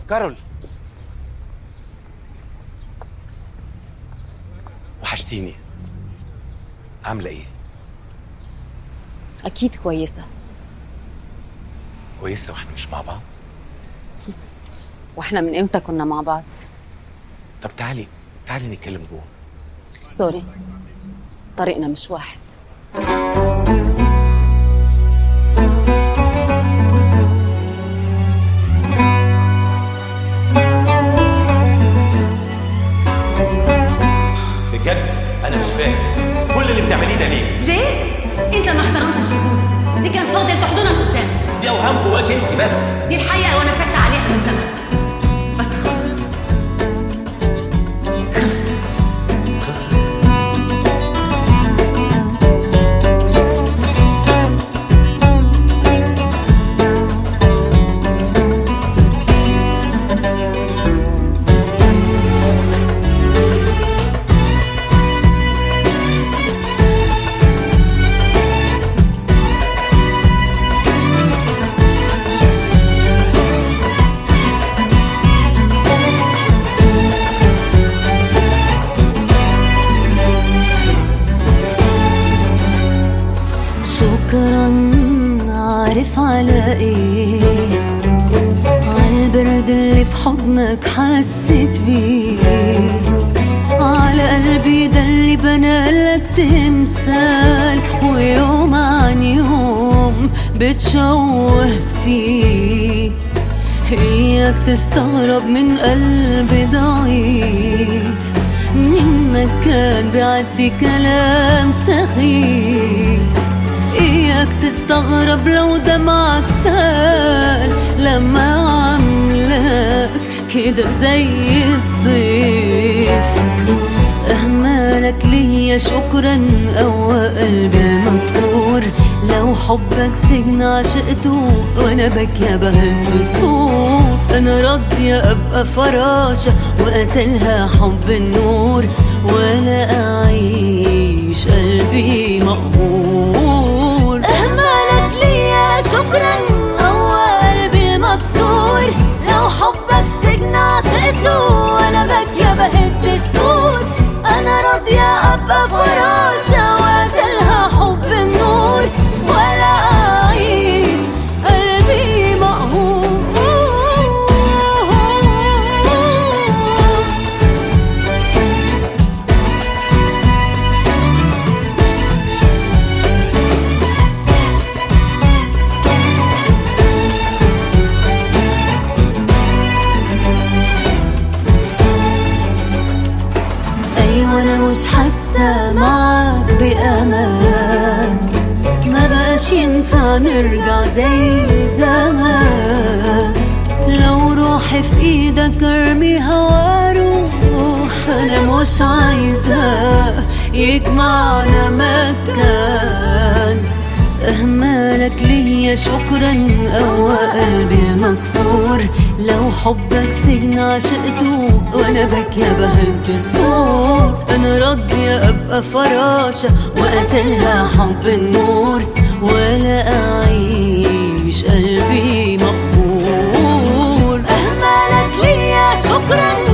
كارول وحشتيني عاملة ايه؟ أكيد كويسة كويسة واحنا مش مع بعض؟ وإحنا من إمتى كنا مع بعض طب تعالي تعالي نتكلم جوه سوري طريقنا مش واحد بجد انا مش فاهم كل اللي بتعمليه ده ليه؟ ليه؟ انت ما احترمتش وجودي دي كان فاضل تحضنك قدام دي اوهام جواك انت بس دي الحقيقة وانا ساكتة عليها من زمان بس خلاص خلص خلصت شكرا عارف على ايه عالبرد اللي في حضنك حسيت بيه على قلبي ده اللي بنالك تمثال ويوم عن يوم بتشوه فيه اياك تستغرب من قلب ضعيف منك كان بيعدي كلام سخيف اياك تستغرب لو دمعك سال لما عملك كده زي الضيف أهمالك ليا شكرا قوى قلبي المكسور لو حبك سجن عشقته وانا بكيا بهد الصور انا راضية ابقى فراشة وقتلها حب النور ولا اعيش قلبي مقهور اهمالك ليا شكرا قوى قلبي المكسور لو حبك سجن عشقته وانا بكيا بهد السور انا راضية ابقى فراشة وقتلها حب النور ولا اعيش قلبي مقهور ايوه انا مش حاسه معاك بامان ما بقاش ينفع نرجع زي زمان لو روحي في ايدك ارميها واروح انا مش عايزه يجمعنا مكان أهمالك ليا شكرا قوى قلبي مكسور لو حبك سجن عشقته وانا بكيا بهج الصور انا راضية ابقى فراشة وقتلها حب النور ولا اعيش قلبي مقهور أهمالك ليا شكرا